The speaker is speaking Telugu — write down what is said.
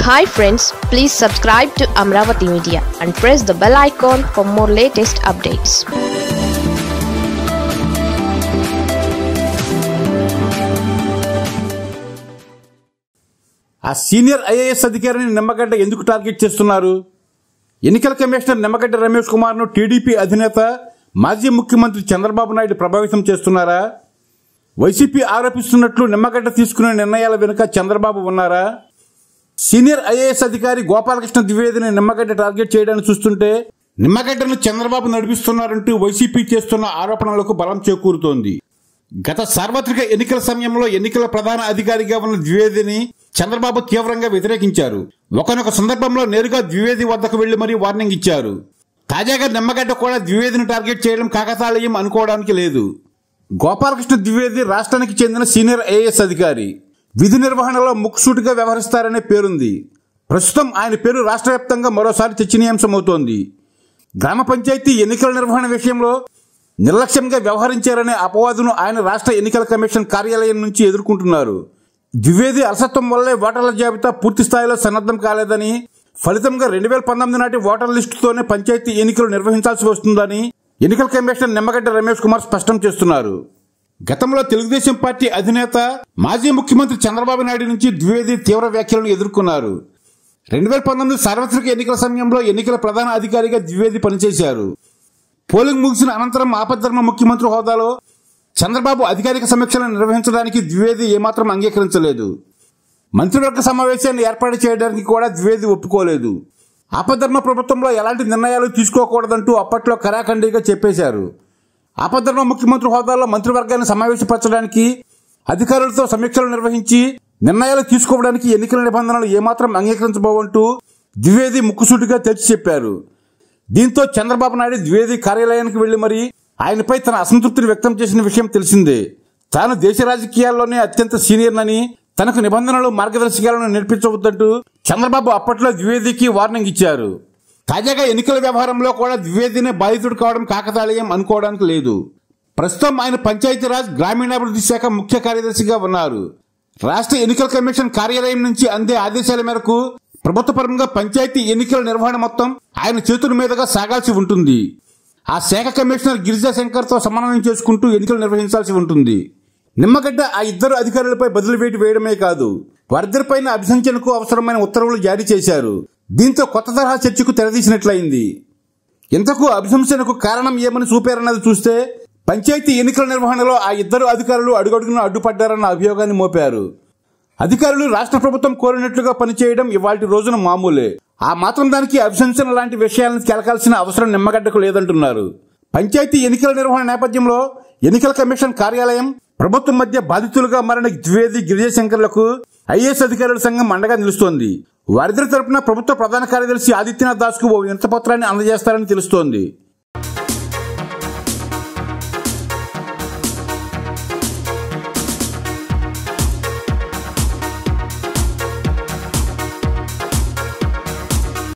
hi friends please subscribe to Amaravati media and press the bell icon for more latest updates ఆ సీనియర్ ఐఏఎస్ అధికారిని నిమ్మగడ్డ ఎందుకు టార్గెట్ చేస్తున్నారు ఎన్నికల కమిషనర్ నిమ్మగడ్డ రమేష్ కుమార్ను టీడీపీ అధినేత మాజీ ముఖ్యమంత్రి చంద్రబాబు నాయుడు ప్రభావితం చేస్తున్నారా వైసీపీ ఆరోపిస్తున్నట్లు నిమ్మగడ్డ తీసుకునే నిర్ణయాల వెనుక చంద్రబాబు ఉన్నారా సీనియర్ ఐఏఎస్ అధికారి గోపాలకృష్ణ ద్వివేదిని నిమ్మగడ్డ టార్గెట్ చేయడాన్ని చూస్తుంటే నిమ్మగడ్డను చంద్రబాబు నడిపిస్తున్నారంటూ వైసీపీ చేస్తున్న ఆరోపణలకు బలం చేకూరుతోంది గత సార్వత్రిక ఎన్నికల సమయంలో ఎన్నికల ప్రధాన అధికారిగా ఉన్న ద్వివేదిని చంద్రబాబు తీవ్రంగా వ్యతిరేకించారు ఒకనొక సందర్భంలో నేరుగా ద్వివేది వద్దకు వెళ్లి మరీ వార్నింగ్ ఇచ్చారు తాజాగా నిమ్మగడ్డ కూడా ద్వివేదిని టార్గెట్ చేయడం కాకతాళీయం అనుకోవడానికి లేదు గోపాలకృష్ణ ద్వివేది రాష్ట్రానికి చెందిన సీనియర్ ఐఏఎస్ అధికారి విధి నిర్వహణలో ముక్కుసూటిగా వ్యవహరిస్తారనే పేరుంది ప్రస్తుతం ఆయన పేరు రాష్ట్ర వ్యాప్తంగా మరోసారి చర్చనీయాంశమవుతోంది గ్రామ పంచాయతీ ఎన్నికల నిర్వహణ విషయంలో నిర్లక్ష్యంగా వ్యవహరించారనే అపవాదును ఆయన రాష్ట్ర ఎన్నికల కమిషన్ కార్యాలయం నుంచి ఎదుర్కొంటున్నారు ద్వివేది అలసత్వం వల్లే ఓటర్ల జాబితా పూర్తి స్థాయిలో సన్నద్ధం కాలేదని ఫలితంగా రెండు వేల పంతొమ్మిది నాటి ఓటర్ లిస్టుతోనే పంచాయతీ ఎన్నికలు నిర్వహించాల్సి వస్తుందని ఎన్నికల కమిషనర్ నిమ్మగడ్డ రమేష్ కుమార్ స్పష్టం చేస్తున్నారు గతంలో తెలుగుదేశం పార్టీ అధినేత మాజీ ముఖ్యమంత్రి చంద్రబాబు నాయుడు నుంచి ద్వివేది తీవ్ర వ్యాఖ్యలను ఎదుర్కొన్నారు రెండు వేల పంతొమ్మిది సార్వత్రిక ఎన్నికల సమయంలో ఎన్నికల ప్రధాన అధికారిగా ద్వివేది పనిచేశారు పోలింగ్ ముగిసిన అనంతరం ఆపద్ధర్మ ముఖ్యమంత్రి హోదాలో చంద్రబాబు అధికారిక సమీక్షలను నిర్వహించడానికి ద్వివేది ఏమాత్రం అంగీకరించలేదు మంత్రివర్గ సమావేశాన్ని ఏర్పాటు చేయడానికి కూడా ద్వివేది ఒప్పుకోలేదు ఆపద్ధర్మ ప్రభుత్వంలో ఎలాంటి నిర్ణయాలు తీసుకోకూడదంటూ అప్పట్లో కరాఖండిగా చెప్పేశారు ఆపద్ధర్మ ముఖ్యమంత్రి హోదాలో మంత్రివర్గాన్ని సమావేశపరచడానికి అధికారులతో సమీక్షలు నిర్వహించి నిర్ణయాలు తీసుకోవడానికి ఎన్నికల నిబంధనలు ఏమాత్రం అంగీకరించబోవంటూ ద్వివేది ముక్కుసూటిగా తెచ్చి చెప్పారు దీంతో చంద్రబాబు నాయుడు ద్వివేది కార్యాలయానికి వెళ్లి మరీ ఆయనపై తన అసంతృప్తిని వ్యక్తం చేసిన విషయం తెలిసిందే తాను దేశ రాజకీయాల్లోనే అత్యంత సీనియర్నని తనకు నిబంధనలు మార్గదర్శకాలను నేర్పించవద్దంటూ చంద్రబాబు అప్పట్లో ద్వివేదికి వార్నింగ్ ఇచ్చారు తాజాగా ఎన్నికల వ్యవహారంలో కూడా ద్వివేదినే బాధితుడు కావడం కాకతాళీయం అనుకోవడానికి లేదు ప్రస్తుతం ఆయన పంచాయతీరాజ్ గ్రామీణాభివృద్ధి శాఖ ముఖ్య కార్యదర్శిగా ఉన్నారు రాష్ట్ర ఎన్నికల కమిషన్ కార్యాలయం నుంచి అందే ఆదేశాల మేరకు ప్రభుత్వపరంగా పంచాయతీ ఎన్నికల నిర్వహణ మొత్తం ఆయన చేతుల మీదుగా సాగాల్సి ఉంటుంది ఆ శాఖ కమిషనర్ గిరిజా శంకర్ తో సమన్వయం చేసుకుంటూ ఎన్నికలు నిర్వహించాల్సి ఉంటుంది నిమ్మగడ్డ ఆ ఇద్దరు అధికారులపై బదులు వేటు వేయడమే కాదు వారిద్దరిపైన అభిశంచనకు అవసరమైన ఉత్తర్వులు జారీ చేశారు దీంతో కొత్త తరహా చర్చకు తెరదీసినట్లయింది ఇంతకు అభిశంసనకు కారణం ఏమని చూపారన్నది చూస్తే పంచాయతీ ఎన్నికల నిర్వహణలో ఆ ఇద్దరు అధికారులు అడుగడుగున అడ్డుపడ్డారన్న అభియోగాన్ని మోపారు అధికారులు రాష్ట్ర ప్రభుత్వం కోరినట్లుగా పనిచేయడం ఇవాటి రోజున మామూలే ఆ మాత్రం దానికి అభిశంసన లాంటి విషయాలను కెలకాల్సిన అవసరం నిమ్మగడ్డకు లేదంటున్నారు పంచాయతీ ఎన్నికల నిర్వహణ నేపథ్యంలో ఎన్నికల కమిషన్ కార్యాలయం ప్రభుత్వం మధ్య బాధితులుగా మారిన ద్వివేది గిరిజశంకర్లకు ఐఏఎస్ అధికారుల సంఘం అండగా నిలుస్తోంది వారిద్దరి తరపున ప్రభుత్వ ప్రధాన కార్యదర్శి ఆదిత్యనాథ్ దాస్ కు ఓ వినతపత్రాన్ని అందజేస్తారని తెలుస్తోంది